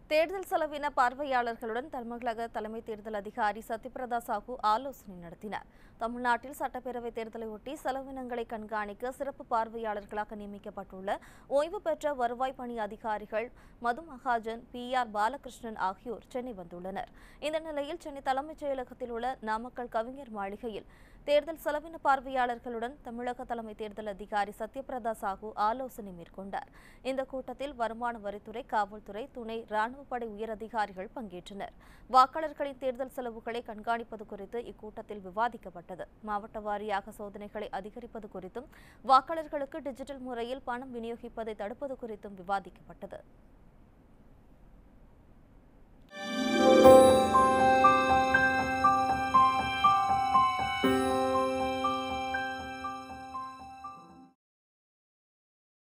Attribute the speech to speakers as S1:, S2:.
S1: தேர்தல் செலவின பார்வையாளர்களுடன் தமிழக தலைமை தேர்தல் அதிகாரி சத்யபிரதா சாஹூ ஆலோசனை நடத்தினார் தமிழ்நாட்டில் சட்டப்பேரவை தேர்தலையொட்டி செலவினங்களை கண்காணிக்க சிறப்பு பார்வையாளர்களாக நியமிக்கப்பட்டுள்ள ஓய்வு பெற்ற வருவாய் பணி அதிகாரிகள் மது மகாஜன் பி ஆர் பாலகிருஷ்ணன் ஆகியோர் சென்னை வந்துள்ளனர் இந்த நிலையில் சென்னை தலைமைச் செயலகத்தில் உள்ள நாமக்கல் கவிஞர் மாளிகையில் தேர்தல் செலவின பார்வையாளர்களுடன் தமிழக தலைமை தேர்தல் அதிகாரி சத்யபிரதா சாஹூ ஆலோசனை மேற்கொண்டார் இந்த கூட்டத்தில் வருமான வரித்துறை காவல்துறை துணை ராணுவப்படை உயரதிகாரிகள் பங்கேற்றனர் வாக்காளர்களின் தேர்தல் செலவுகளை கண்காணிப்பது குறித்து இக்கூட்டத்தில் விவாதிக்கப்பட்டது மாவட்ட வாரியாக சோதனைகளை அதிகரிப்பது குறித்தும் வாக்காளர்களுக்கு டிஜிட்டல் முறையில் பணம் விநியோகிப்பதை தடுப்பது குறித்தும் விவாதிக்கப்பட்டது